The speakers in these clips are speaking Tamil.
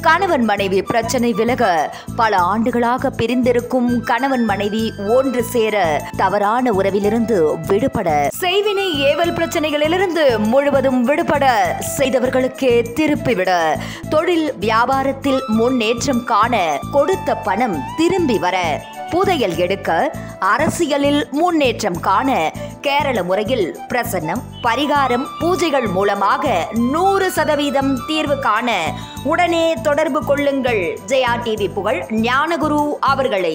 கணவன் மனைவி பிரச்சனை விலக பல ஆண்டுகளாக பிரிந்திருக்கும் கணவன் மனைவி ஒன்று சேர தவறான உறவிலிருந்து விடுபட செய்வினை ஏவல் பிரச்சனைகளிலிருந்து முழுவதும் விடுபட செய்தவர்களுக்கே திருப்பிவிட தொழில் வியாபாரத்தில் முன்னேற்றம் காண கொடுத்த பணம் திரும்பி வர புதையல் எடுக்க அரசியலில் முன்னேற்றம் காண கேரள முறையில் பிரசன்னம் பரிகாரம் பூஜைகள் மூலமாக நூறு சதவீதம் தீர்வு காண உடனே தொடர்பு கொள்ளுங்கள் ஜெயா டிவி புகழ் ஞானகுரு அவர்களை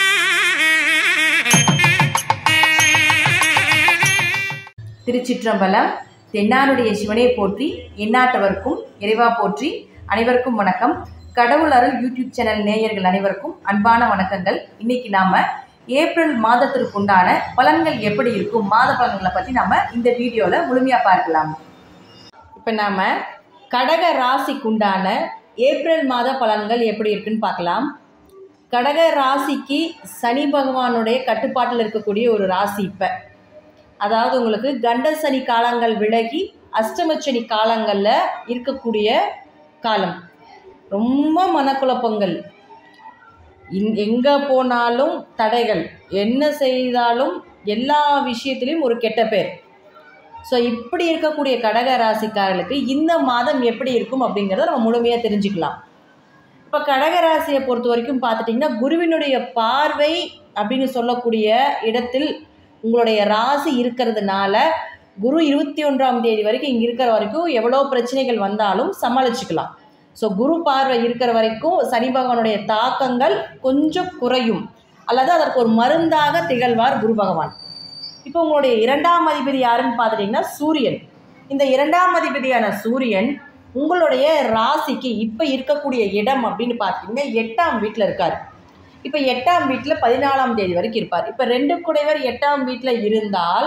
திருச்சிற்றம்பலம் தென்னாருடைய சிவனை போற்றி எந்நாட்டவர்க்கும் இறைவா போற்றி அனைவருக்கும் வணக்கம் கடவுள் அருள் யூடியூப் சேனல் நேயர்கள் அனைவருக்கும் அன்பான வணக்கங்கள் இன்னைக்கு நாம ஏப்ரல் மாதத்திற்குண்டான பலன்கள் எப்படி இருக்கும் மாத பலன்களை பற்றி நம்ம இந்த வீடியோவில் முழுமையாக பார்க்கலாம் இப்போ நாம் கடக ராசிக்குண்டான ஏப்ரல் மாத பலன்கள் எப்படி இருக்குன்னு பார்க்கலாம் கடக ராசிக்கு சனி பகவானுடைய கட்டுப்பாட்டில் இருக்கக்கூடிய ஒரு ராசி இப்போ அதாவது உங்களுக்கு கண்ட சனி காலங்கள் விலகி அஷ்டமச்சனி காலங்களில் இருக்கக்கூடிய காலம் ரொம்ப மனக்குழப்பங்கள் இங் எங்கே போனாலும் தடைகள் என்ன செய்தாலும் எல்லா விஷயத்துலேயும் ஒரு கெட்ட பேர் ஸோ இப்படி இருக்கக்கூடிய கடக ராசிக்காரர்களுக்கு இந்த மாதம் எப்படி இருக்கும் அப்படிங்கிறத நம்ம முழுமையாக தெரிஞ்சுக்கலாம் இப்போ கடக ராசியை பொறுத்த வரைக்கும் பார்த்துட்டிங்கன்னா குருவினுடைய பார்வை அப்படின்னு சொல்லக்கூடிய இடத்தில் உங்களுடைய ராசி இருக்கிறதுனால குரு இருபத்தி ஒன்றாம் தேதி வரைக்கும் இங்கே இருக்கிற வரைக்கும் எவ்வளோ பிரச்சனைகள் வந்தாலும் சமாளிச்சுக்கலாம் ஸோ குரு பார்வை இருக்கிற வரைக்கும் சனி பகவானுடைய தாக்கங்கள் கொஞ்சம் குறையும் அல்லது அதற்கு ஒரு மருந்தாக திகழ்வார் குரு பகவான் இப்போ உங்களுடைய இரண்டாம் அதிபதி யாருன்னு பார்த்துட்டிங்கன்னா சூரியன் இந்த இரண்டாம் அதிபதியான சூரியன் உங்களுடைய ராசிக்கு இப்போ இருக்கக்கூடிய இடம் அப்படின்னு பார்த்தீங்கன்னா எட்டாம் வீட்டில் இருக்கார் இப்போ எட்டாம் வீட்டில் பதினாலாம் தேதி வரைக்கும் இருப்பார் இப்போ ரெண்டு குடைவர் எட்டாம் வீட்டில் இருந்தால்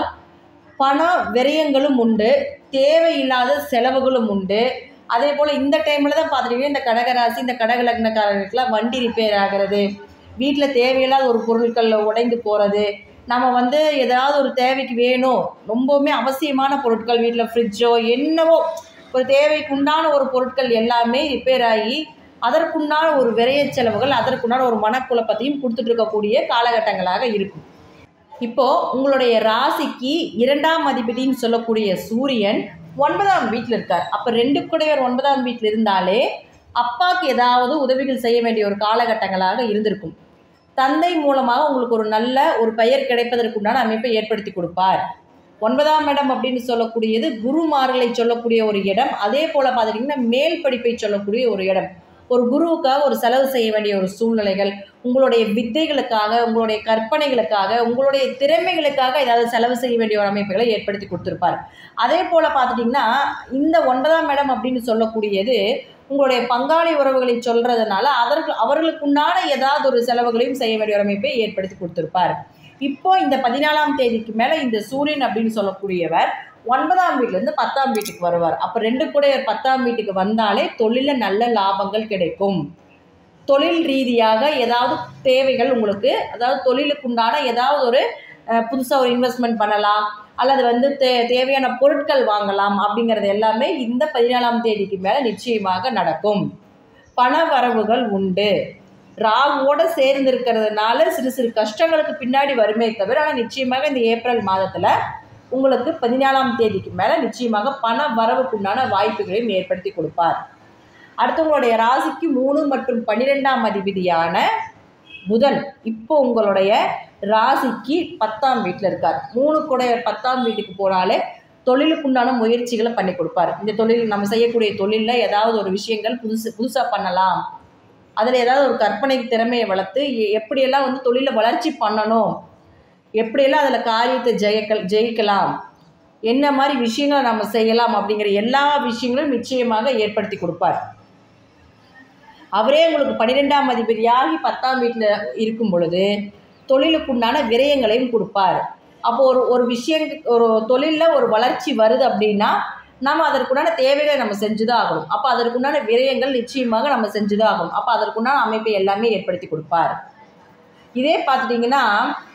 பண விரயங்களும் உண்டு தேவையில்லாத செலவுகளும் உண்டு அதே போல் இந்த டைமில் தான் பார்த்துட்டீங்கன்னா இந்த கடகராசி இந்த கடக லக்னக்காரர்களுக்கெல்லாம் வண்டி ரிப்பேர் ஆகிறது வீட்டில் தேவையில்லாத ஒரு பொருட்கள் உடைந்து போகிறது நம்ம வந்து ஏதாவது ஒரு தேவைக்கு வேணும் ரொம்பவுமே அவசியமான பொருட்கள் வீட்டில் ஃப்ரிட்ஜோ என்னவோ ஒரு தேவைக்கு உண்டான ஒரு பொருட்கள் எல்லாமே ரிப்பேர் ஆகி அதற்குண்டான ஒரு விரைய செலவுகள் அதற்குண்டான ஒரு மனக்குழப்பத்தையும் கொடுத்துட்டு இருக்கக்கூடிய காலகட்டங்களாக இருக்கும் இப்போது உங்களுடைய ராசிக்கு இரண்டாம் அதிபதின்னு சொல்லக்கூடிய சூரியன் ஒன்பதாம் வீட்டில் இருக்கார் அப்போ ரெண்டு குடையர் ஒன்பதாம் வீட்டில் இருந்தாலே அப்பாவுக்கு ஏதாவது உதவிகள் செய்ய வேண்டிய ஒரு காலகட்டங்களாக இருந்திருக்கும் தந்தை மூலமாக உங்களுக்கு ஒரு நல்ல ஒரு பெயர் கிடைப்பதற்குண்டான அமைப்பை ஏற்படுத்தி கொடுப்பார் ஒன்பதாம் இடம் அப்படின்னு சொல்லக்கூடியது குருமார்களை சொல்லக்கூடிய ஒரு இடம் அதே போல் பார்த்துட்டிங்கன்னா மேல் படிப்பை சொல்லக்கூடிய ஒரு இடம் ஒரு குருவுக்காக ஒரு செலவு செய்ய வேண்டிய ஒரு சூழ்நிலைகள் உங்களுடைய வித்தைகளுக்காக உங்களுடைய கற்பனைகளுக்காக உங்களுடைய திறமைகளுக்காக ஏதாவது செலவு செய்ய வேண்டிய ஒரு அமைப்புகளை ஏற்படுத்தி கொடுத்துருப்பார் அதே போல் பார்த்துட்டிங்கன்னா இந்த ஒன்பதாம் இடம் அப்படின்னு சொல்லக்கூடியது உங்களுடைய பங்காளி உறவுகளை சொல்கிறதுனால அதற்கு அவர்களுக்குண்டான ஏதாவது ஒரு செலவுகளையும் செய்ய வேண்டிய ஒரு அமைப்பை ஏற்படுத்தி கொடுத்துருப்பார் இப்போ இந்த பதினாலாம் தேதிக்கு மேலே இந்த சூரியன் அப்படின்னு சொல்லக்கூடியவர் ஒன்பதாம் வீட்டிலேருந்து பத்தாம் வீட்டுக்கு வருவார் அப்போ ரெண்டு கூட பத்தாம் வீட்டுக்கு வந்தாலே தொழிலில் நல்ல லாபங்கள் கிடைக்கும் தொழில் ரீதியாக ஏதாவது தேவைகள் உங்களுக்கு அதாவது தொழிலுக்குண்டான ஏதாவது ஒரு புதுசாக ஒரு இன்வெஸ்ட்மெண்ட் பண்ணலாம் அல்லது வந்து தே தேவையான பொருட்கள் வாங்கலாம் அப்படிங்கிறது எல்லாமே இந்த பதினாலாம் தேதிக்கு மேலே நிச்சயமாக நடக்கும் பண வரவுகள் உண்டு ராகுவோடு சேர்ந்து இருக்கிறதுனால சிறு சிறு கஷ்டங்களுக்கு பின்னாடி வருமே தவிர ஆனால் நிச்சயமாக இந்த ஏப்ரல் மாதத்தில் உங்களுக்கு பதினாலாம் தேதிக்கு மேலே நிச்சயமாக பண வரவுக்குண்டான வாய்ப்புகளையும் ஏற்படுத்தி கொடுப்பார் அடுத்தவங்களுடைய ராசிக்கு மூணு மற்றும் பன்னிரெண்டாம் அதிபதியான புதன் இப்போ உங்களுடைய ராசிக்கு பத்தாம் வீட்டில் இருக்கார் மூணு கூட பத்தாம் வீட்டுக்கு போனாலே தொழிலுக்குண்டான முயற்சிகளை பண்ணி கொடுப்பார் இந்த தொழில் நம்ம செய்யக்கூடிய தொழிலில் ஏதாவது ஒரு விஷயங்கள் புதுசு புதுசாக பண்ணலாம் அதில் ஏதாவது ஒரு கற்பனை திறமையை வளர்த்து எப்படியெல்லாம் வந்து தொழிலில் வளர்ச்சி பண்ணணும் எப்படியெல்லாம் அதில் காரியத்தை ஜெயிக்க ஜெயிக்கலாம் என்ன மாதிரி விஷயங்களை நம்ம செய்யலாம் அப்படிங்கிற எல்லா விஷயங்களும் நிச்சயமாக ஏற்படுத்தி கொடுப்பார் அவரே உங்களுக்கு பன்னிரெண்டாம் அதிபதியாகி பத்தாம் வீட்டில் இருக்கும் பொழுது தொழிலுக்குண்டான விரயங்களையும் கொடுப்பார் அப்போ ஒரு ஒரு விஷயம் ஒரு தொழிலில் ஒரு வளர்ச்சி வருது அப்படின்னா நம்ம அதற்குண்டான தேவைகளை நம்ம செஞ்சு தான் ஆகணும் அப்போ அதற்குண்டான விரயங்கள் நிச்சயமாக நம்ம செஞ்சு தான் ஆகணும் அப்போ அதற்குண்டான அமைப்பை எல்லாமே ஏற்படுத்தி கொடுப்பார் இதே பார்த்துட்டிங்கன்னா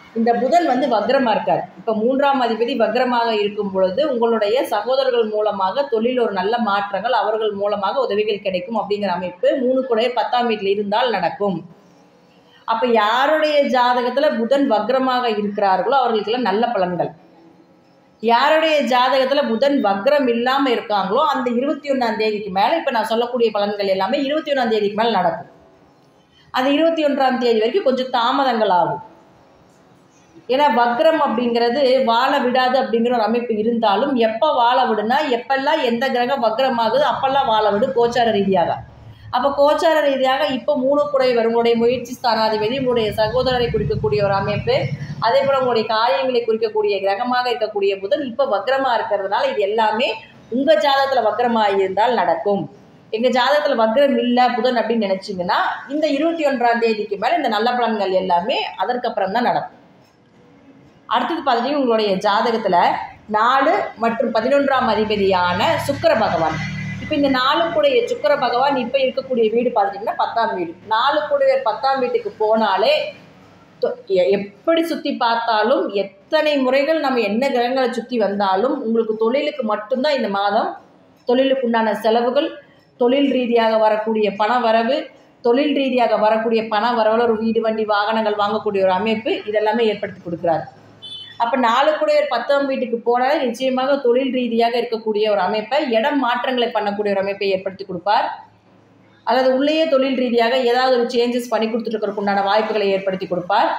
இந்த புதன் வந்து வக்ரமாக இருக்கார் இப்போ மூன்றாம் அதிபதி வக்ரமாக இருக்கும் பொழுது உங்களுடைய சகோதரர்கள் மூலமாக தொழில் ஒரு நல்ல மாற்றங்கள் அவர்கள் மூலமாக உதவிகள் கிடைக்கும் அப்படிங்கிற அமைப்பு மூணு கூட பத்தாம் வீட்டில் இருந்தால் நடக்கும் அப்போ யாருடைய ஜாதகத்தில் புதன் வக்ரமாக இருக்கிறார்களோ அவர்களுக்கெல்லாம் நல்ல பலன்கள் யாருடைய ஜாதகத்தில் புதன் வக்ரம் இல்லாமல் இருக்காங்களோ அந்த இருபத்தி ஒன்றாம் தேதிக்கு மேலே இப்போ நான் சொல்லக்கூடிய பலன்கள் எல்லாமே இருபத்தி ஒன்றாம் தேதிக்கு மேலே நடக்கும் அந்த இருபத்தி ஒன்றாம் தேதி வரைக்கும் கொஞ்சம் தாமதங்கள் ஆகும் ஏன்னா வக்ரம் அப்படிங்கிறது வாழ விடாது அப்படிங்கிற ஒரு அமைப்பு இருந்தாலும் எப்போ வாழ விடுனா எப்பெல்லாம் எந்த கிரகம் வக்ரமாகுது அப்பெல்லாம் வாழ விடு கோச்சார ரீதியாக அப்போ கோச்சார ரீதியாக இப்போ மூணு குறைவர் உங்களுடைய முயற்சி ஸ்தானாதிபதி உங்களுடைய சகோதரரை குறிக்கக்கூடிய ஒரு அமைப்பு அதே போல் உங்களுடைய காரியங்களை குறிக்கக்கூடிய கிரகமாக இருக்கக்கூடிய புதன் இப்போ வக்ரமாக இருக்கிறதுனால இது எல்லாமே உங்கள் ஜாதகத்தில் வக்ரமாக இருந்தால் நடக்கும் எங்கள் ஜாதகத்தில் வக்ரம் இல்லை புதன் அப்படின்னு நினச்சிங்கன்னா இந்த இருபத்தி ஒன்றாம் தேதிக்கு மேலே இந்த நல்ல பலன்கள் எல்லாமே அதற்கப்புறம் தான் நடக்கும் அடுத்தது பார்த்தீங்கன்னா உங்களுடைய ஜாதகத்தில் நாலு மற்றும் பதினொன்றாம் அதிபதியான சுக்கிர பகவான் இப்போ இந்த நாளுக்குடைய சுக்கிர பகவான் இப்போ இருக்கக்கூடிய வீடு பார்த்துட்டிங்கன்னா பத்தாம் வீடு நாளுக்குடைய பத்தாம் வீட்டுக்கு போனாலே தொ- எ- எப்படி சுற்றி பார்த்தாலும் எத்தனை முறைகள் நம்ம என்ன கிரகங்களை சுற்றி வந்தாலும் உங்களுக்கு தொழிலுக்கு மட்டும்தான் இந்த மாதம் தொழிலுக்கு உண்டான செலவுகள் தொழில் ரீதியாக வரக்கூடிய பண வரவு தொழில் ரீதியாக வரக்கூடிய பண வரவில் ஒரு வீடு வண்டி வாகனங்கள் வாங்கக்கூடிய ஒரு அமைப்பு இதெல்லாமே ஏற்படுத்தி கொடுக்குறாரு அப்போ நாளுக்குடைய பத்தாம் வீட்டுக்கு போனாலே நிச்சயமாக தொழில் ரீதியாக இருக்கக்கூடிய ஒரு அமைப்பை இடம் மாற்றங்களை பண்ணக்கூடிய ஒரு அமைப்பை ஏற்படுத்தி கொடுப்பார் அல்லது உள்ளேயே தொழில் ரீதியாக ஏதாவது ஒரு சேஞ்சஸ் பண்ணி கொடுத்துட்டு உண்டான வாய்ப்புகளை ஏற்படுத்தி கொடுப்பார்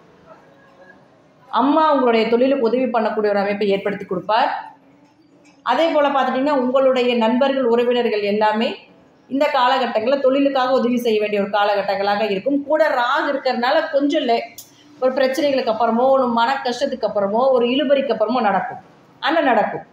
அம்மா உங்களுடைய தொழிலுக்கு உதவி பண்ணக்கூடிய ஒரு அமைப்பை ஏற்படுத்தி கொடுப்பார் அதே போல் பார்த்துட்டிங்கன்னா உங்களுடைய நண்பர்கள் உறவினர்கள் எல்லாமே இந்த காலகட்டங்களில் தொழிலுக்காக உதவி செய்ய வேண்டிய ஒரு காலகட்டங்களாக இருக்கும் கூட ராகு இருக்கிறதுனால கொஞ்சம் லே ஒரு பிரச்சனைகளுக்கு அப்புறமோ ஒரு மன கஷ்டத்துக்கு அப்புறமோ ஒரு இழுபறிக்கு அப்புறமோ நடக்கும் ஆனால் நடக்கும்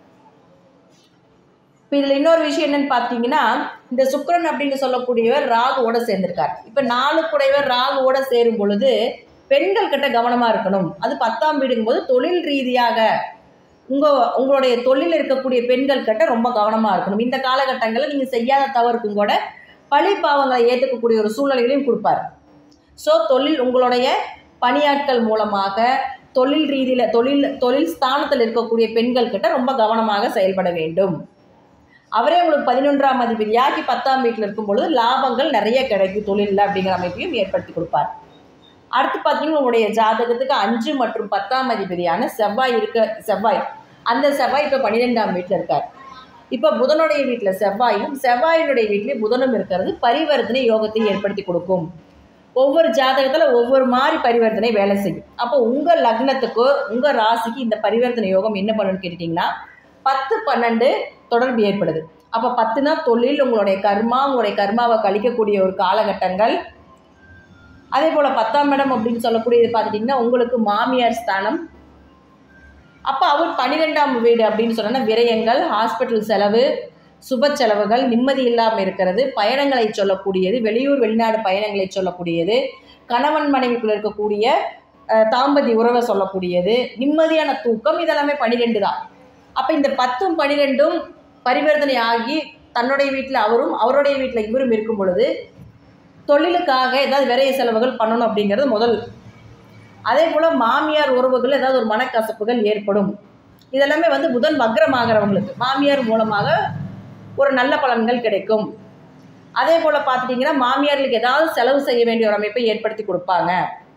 இப்போ இதில் இன்னொரு விஷயம் என்னன்னு பார்த்தீங்கன்னா இந்த சுக்கிரன் அப்படின்னு சொல்லக்கூடியவர் ராகுவோட சேர்ந்திருக்கார் இப்போ நாலு குடையவர் ராகுவோட சேரும் பொழுது பெண்கள் கிட்ட கவனமாக இருக்கணும் அது பத்தாம் வீடுங்கும்போது தொழில் ரீதியாக உங்கள் உங்களுடைய தொழில் இருக்கக்கூடிய பெண்கள் கிட்ட ரொம்ப கவனமாக இருக்கணும் இந்த காலகட்டங்களில் நீங்கள் செய்யாத தவறுக்கும் கூட பழி பாவங்களை ஏற்றுக்கக்கூடிய ஒரு சூழ்நிலைகளையும் கொடுப்பார் ஸோ தொழில் உங்களுடைய பணியாட்கள் மூலமாக தொழில் ரீதியில் தொழில் தொழில் ஸ்தானத்தில் இருக்கக்கூடிய பெண்கள் கிட்ட ரொம்ப கவனமாக செயல்பட வேண்டும் அவரே உங்களுக்கு பதினொன்றாம் அதிபதியாகி பத்தாம் வீட்டில் இருக்கும் பொழுது லாபங்கள் நிறைய கிடைக்கும் தொழிலில் அப்படிங்கிற அமைப்பையும் ஏற்படுத்தி கொடுப்பார் அடுத்து பார்த்தீங்கன்னா உங்களுடைய ஜாதகத்துக்கு அஞ்சு மற்றும் பத்தாம் அதிபதியான செவ்வாய் இருக்க செவ்வாய் அந்த செவ்வாய் இப்போ பன்னிரெண்டாம் வீட்டில் இருக்கார் இப்போ புதனுடைய வீட்டில் செவ்வாயும் செவ்வாயினுடைய வீட்டில் புதனும் இருக்கிறது பரிவர்த்தனை யோகத்தை ஏற்படுத்தி கொடுக்கும் ஒவ்வொரு ஜாதகத்தில் ஒவ்வொரு மாதிரி பரிவர்த்தனை வேலை செய்யும் அப்போ உங்கள் லக்னத்துக்கோ உங்கள் ராசிக்கு இந்த பரிவர்த்தனை யோகம் என்ன பண்ணுன்னு கேட்டிங்கன்னா பத்து பன்னெண்டு தொடர்பு ஏற்படுது அப்போ பத்துனா தொழில் உங்களுடைய கர்மா உங்களுடைய கர்மாவை கழிக்கக்கூடிய ஒரு காலகட்டங்கள் அதே போல் பத்தாம் இடம் அப்படின்னு சொல்லக்கூடியது பார்த்துட்டிங்கன்னா உங்களுக்கு மாமியார் ஸ்தானம் அப்போ அவர் பன்னிரெண்டாம் வீடு அப்படின்னு சொன்னோன்னா விரயங்கள் ஹாஸ்பிட்டல் செலவு சுப செலவுகள் நிம்மதி இல்லாமல் இருக்கிறது பயணங்களை சொல்லக்கூடியது வெளியூர் வெளிநாடு பயணங்களை சொல்லக்கூடியது கணவன் மனைவிக்குள்ள இருக்கக்கூடிய அஹ், தாம்பதி உறவை சொல்லக்கூடியது நிம்மதியான தூக்கம் இதெல்லாமே பன்னிரெண்டு தான் அப்போ இந்த பத்தும் பன்னிரெண்டும் பரிவர்த்தனை ஆகி தன்னுடைய வீட்டில் அவரும் அவருடைய வீட்டில் இவரும் இருக்கும் பொழுது தொழிலுக்காக ஏதாவது விரைய செலவுகள் பண்ணணும் அப்படிங்கிறது முதல் அதே போல் மாமியார் உறவுகள் ஏதாவது ஒரு மனக்கசப்புகள் ஏற்படும் இதெல்லாமே வந்து புதன் வக்ரமாகிறவங்களுக்கு மாமியார் மூலமாக ஒரு நல்ல பலன்கள் கிடைக்கும் அதே போல் பார்த்துட்டிங்கன்னா மாமியார்களுக்கு ஏதாவது செலவு செய்ய வேண்டிய ஒரு அமைப்பை ஏற்படுத்தி கொடுப்பாங்க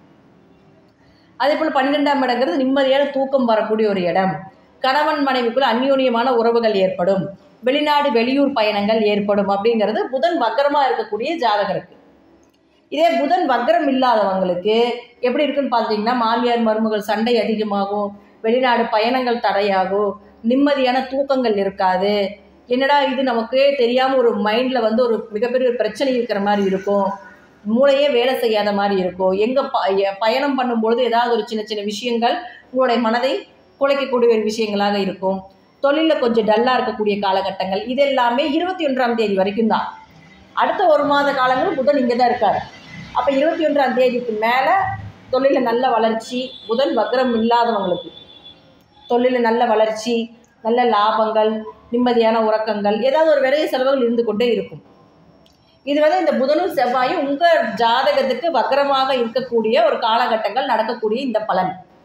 அதே போல் பன்னிரெண்டாம் இடங்கிறது நிம்மதியான தூக்கம் வரக்கூடிய ஒரு இடம் கணவன் மனைவிக்குள்ள அந்யோன்யமான உறவுகள் ஏற்படும் வெளிநாடு வெளியூர் பயணங்கள் ஏற்படும் அப்படிங்கிறது புதன் வக்கரமாக இருக்கக்கூடிய ஜாதகருக்கு இதே புதன் வக்கரம் இல்லாதவங்களுக்கு எப்படி இருக்குன்னு பார்த்தீங்கன்னா மாமியார் மருமகள் சண்டை அதிகமாகும் வெளிநாடு பயணங்கள் தடையாகும் நிம்மதியான தூக்கங்கள் இருக்காது என்னடா இது நமக்கு தெரியாமல் ஒரு மைண்டில் வந்து ஒரு மிகப்பெரிய ஒரு பிரச்சனை இருக்கிற மாதிரி இருக்கும் மூளையே வேலை செய்யாத மாதிரி இருக்கும் எங்கே ப எ- பயணம் பண்ணும்பொழுது ஏதாவது ஒரு சின்ன சின்ன விஷயங்கள் உங்களுடைய மனதை குலைக்கக்கூடிய ஒரு விஷயங்களாக இருக்கும் தொழிலில் கொஞ்சம் டல்லாக இருக்கக்கூடிய காலகட்டங்கள் இது எல்லாமே இருபத்தி ஒன்றாம் தேதி வரைக்கும் தான் அடுத்த ஒரு மாத காலங்கள் புதன் இங்கே தான் இருக்கார் அப்போ இருபத்தி ஒன்றாம் தேதிக்கு மேலே தொழிலில் நல்ல வளர்ச்சி புதன் வக்ரம் இல்லாதவங்களுக்கு தொழிலில் நல்ல வளர்ச்சி நல்ல லாபங்கள் நிம்மதியான உறக்கங்கள் ஏதாவது ஒரு விரைய செலவுகள் இருந்து கொண்டே இருக்கும் இது வந்து இந்த புதனும் செவ்வாயும் உங்கள் ஜாதகத்துக்கு வக்கரமாக இருக்கக்கூடிய ஒரு காலகட்டங்கள் நடக்கக்கூடிய இந்த பலன்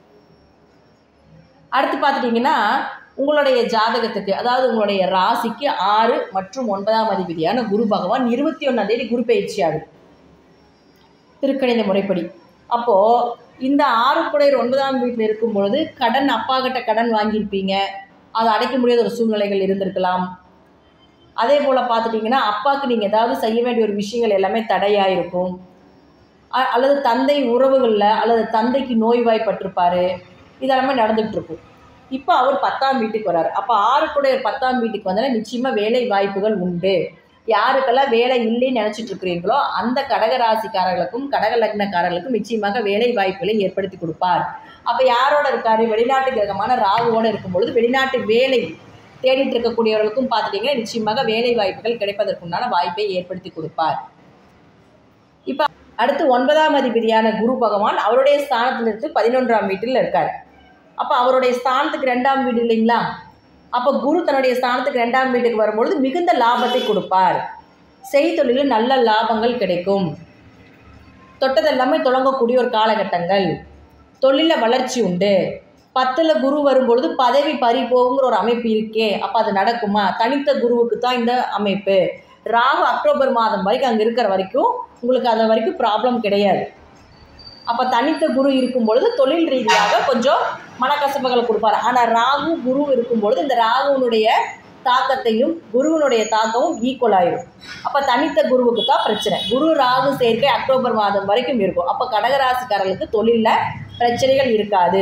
அடுத்து பார்த்துட்டிங்கன்னா உங்களுடைய ஜாதகத்துக்கு அதாவது உங்களுடைய ராசிக்கு ஆறு மற்றும் ஒன்பதாம் அதிபதியான குரு பகவான் இருபத்தி ஒன்றாம் தேதி குரு பயிற்சி ஆகுது திருக்கணித முறைப்படி அப்போது இந்த ஆறு குடையர் ஒன்பதாம் வீட்டில் இருக்கும் பொழுது கடன் அப்பா கிட்ட கடன் வாங்கியிருப்பீங்க அதை அடைக்க முடியாத ஒரு சூழ்நிலைகள் இருந்திருக்கலாம் அதே போல் பார்த்துட்டிங்கன்னா அப்பாவுக்கு நீங்கள் ஏதாவது செய்ய வேண்டிய ஒரு விஷயங்கள் எல்லாமே தடையாக இருக்கும் அ- அல்லது தந்தை உறவுகளில் அல்லது தந்தைக்கு நோய்வாய்ப்பட்டிருப்பாரு இதெல்லாமே நடந்துகிட்டு இருக்கும் இப்போ அவர் பத்தாம் வீட்டுக்கு வராரு அப்போ ஆறு கூட பத்தாம் வீட்டுக்கு வந்தாலும் நிச்சயமாக வேலை வாய்ப்புகள் உண்டு யாருக்கெல்லாம் வேலை இல்லைன்னு நினச்சிட்டு இருக்கிறீங்களோ அந்த கடக ராசிக்காரர்களுக்கும் கடக லக்னக்காரர்களுக்கும் நிச்சயமாக வேலை வாய்ப்புகளை ஏற்படுத்தி கொடுப்பார் அப்போ யாரோட இருக்காரு வெளிநாட்டு கிரகமான ராகுவோட இருக்கும் பொழுது வெளிநாட்டு வேலை தேடிட்டு இருக்கக்கூடியவர்களுக்கும் பார்த்துட்டிங்கன்னா நிச்சயமாக வேலை வாய்ப்புகள் கிடைப்பதற்குண்டான வாய்ப்பை ஏற்படுத்தி கொடுப்பார் இப்போ அடுத்து ஒன்பதாம் அதிபதியான குரு பகவான் அவருடைய ஸ்தானத்திலிருந்து பதினொன்றாம் வீட்டில் இருக்கார் அப்போ அவருடைய ஸ்தானத்துக்கு ரெண்டாம் வீடு இல்லைங்களா அப்போ குரு தன்னுடைய ஸ்தானத்துக்கு ரெண்டாம் வீட்டுக்கு வரும்பொழுது மிகுந்த லாபத்தை கொடுப்பார் செய்தொழிலில் நல்ல லாபங்கள் கிடைக்கும் தொட்டதெல்லாமே தொடங்கக்கூடிய ஒரு காலகட்டங்கள் தொழிலில் வளர்ச்சி உண்டு பத்தில் குரு வரும்பொழுது பதவி பறி போகுங்கிற ஒரு அமைப்பு இருக்கே அப்போ அது நடக்குமா தனித்த குருவுக்கு தான் இந்த அமைப்பு ராகு அக்டோபர் மாதம் வரைக்கும் அங்கே இருக்கிற வரைக்கும் உங்களுக்கு அது வரைக்கும் ப்ராப்ளம் கிடையாது அப்போ தனித்த குரு இருக்கும் பொழுது தொழில் ரீதியாக கொஞ்சம் மனக்கசப்புகளை கொடுப்பார் ஆனால் ராகு குரு இருக்கும் பொழுது இந்த ராகுனுடைய தாக்கத்தையும் குருவினுடைய தாக்கமும் ஈக்குவல் ஆயிடும் அப்போ தனித்த குருவுக்கு தான் பிரச்சனை குரு ராகு சேர்க்கை அக்டோபர் மாதம் வரைக்கும் இருக்கும் அப்போ கடகராசிக்காரர்களுக்கு தொழிலில் பிரச்சனைகள் இருக்காது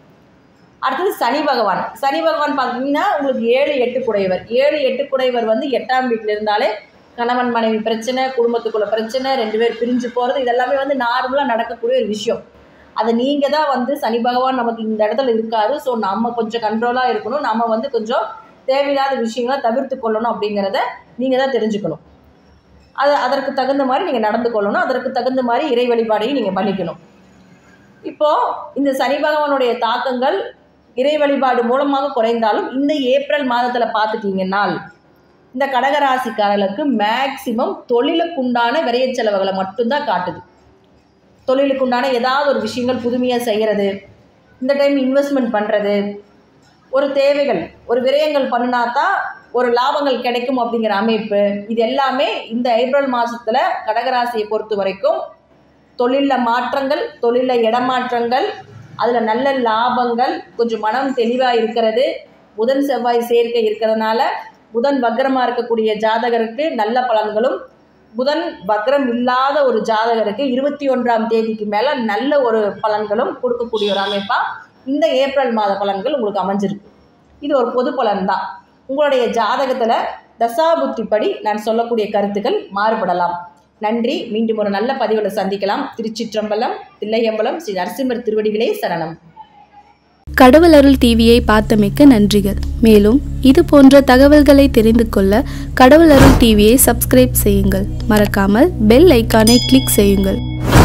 அடுத்தது சனி பகவான் சனி பகவான் பார்த்தீங்கன்னா உங்களுக்கு ஏழு எட்டு குடையவர் ஏழு எட்டு குடையவர் வந்து எட்டாம் வீட்டில் இருந்தாலே கணவன் மனைவி பிரச்சனை குடும்பத்துக்குள்ள பிரச்சனை ரெண்டு பேர் பிரிஞ்சு போகிறது இதெல்லாமே வந்து நார்மலாக நடக்கக்கூடிய ஒரு விஷயம் அதை நீங்கள் தான் வந்து சனி பகவான் நமக்கு இந்த இடத்துல இருக்காரு ஸோ நம்ம கொஞ்சம் கண்ட்ரோலாக இருக்கணும் நம்ம வந்து கொஞ்சம் தேவையில்லாத விஷயங்களை தவிர்த்து கொள்ளணும் அப்படிங்கிறத நீங்கள் தான் தெரிஞ்சுக்கணும் அது அதற்கு தகுந்த மாதிரி நீங்கள் நடந்து கொள்ளணும் அதற்கு தகுந்த மாதிரி இறை வழிபாடையும் நீங்கள் பண்ணிக்கணும் இப்போது இந்த சனி பகவானுடைய தாக்கங்கள் இறை வழிபாடு மூலமாக குறைந்தாலும் இந்த ஏப்ரல் மாதத்தில் பார்த்துட்டீங்கன்னால் இந்த கடகராசிக்காரர்களுக்கு மேக்சிமம் தொழிலுக்குண்டான விரைய செலவுகளை மட்டும்தான் காட்டுது தொழிலுக்குண்டான ஏதாவது ஒரு விஷயங்கள் புதுமையாக செய்கிறது இந்த டைம் இன்வெஸ்ட்மெண்ட் பண்ணுறது ஒரு தேவைகள் ஒரு விரயங்கள் பண்ணினா தான் ஒரு லாபங்கள் கிடைக்கும் அப்படிங்கிற அமைப்பு இது எல்லாமே இந்த ஏப்ரல் மாதத்தில் கடகராசியை பொறுத்த வரைக்கும் தொழிலில் மாற்றங்கள் தொழிலில் இடமாற்றங்கள் அதில் நல்ல லாபங்கள் கொஞ்சம் மனம் தெளிவாக இருக்கிறது புதன் செவ்வாய் சேர்க்கை இருக்கிறதுனால புதன் வக்ரமாக இருக்கக்கூடிய ஜாதகருக்கு நல்ல பலன்களும் புதன் வக்ரம் இல்லாத ஒரு ஜாதகருக்கு இருபத்தி ஒன்றாம் தேதிக்கு மேலே நல்ல ஒரு பலன்களும் கொடுக்கக்கூடிய ஒரு அமைப்பாக இந்த ஏப்ரல் மாத பலன்கள் உங்களுக்கு அமைஞ்சிருக்கு இது ஒரு பொது பலன் தான் உங்களுடைய ஜாதகத்தில் தசாபுத்திப்படி நான் சொல்லக்கூடிய கருத்துக்கள் மாறுபடலாம் நன்றி மீண்டும் ஒரு நல்ல பதிவில் சந்திக்கலாம் திருச்சிற்றம்பலம் தில்லையம்பலம் ஸ்ரீ நரசிம்மர் திருவடிகளே சரணம் கடவுள் அருள் டிவியை பார்த்தமைக்க நன்றிகள் மேலும் இது போன்ற தகவல்களை தெரிந்து கொள்ள கடவுள் அருள் டிவியை சப்ஸ்கிரைப் செய்யுங்கள் மறக்காமல் பெல் ஐக்கானை கிளிக் செய்யுங்கள்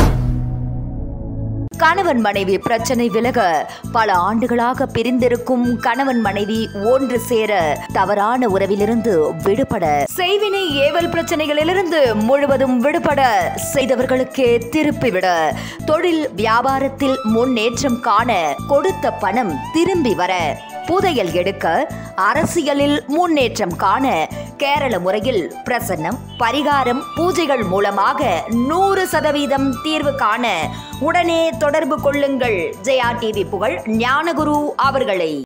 கணவன் மனைவி பிரச்சனை விலக பல ஆண்டுகளாக பிரிந்திருக்கும் கணவன் மனைவி ஒன்று சேர தவறான உறவிலிருந்து விடுபட செய்வினை ஏவல் பிரச்சனைகளிலிருந்து முழுவதும் விடுபட செய்தவர்களுக்கே திருப்பிவிட தொழில் வியாபாரத்தில் முன்னேற்றம் காண கொடுத்த பணம் திரும்பி வர புதையல் எடுக்க அரசியலில் முன்னேற்றம் காண கேரள முறையில் பிரசன்னம் பரிகாரம் பூஜைகள் மூலமாக நூறு சதவீதம் தீர்வு காண உடனே தொடர்பு கொள்ளுங்கள் ஜெயா டிவி புகழ் ஞானகுரு அவர்களை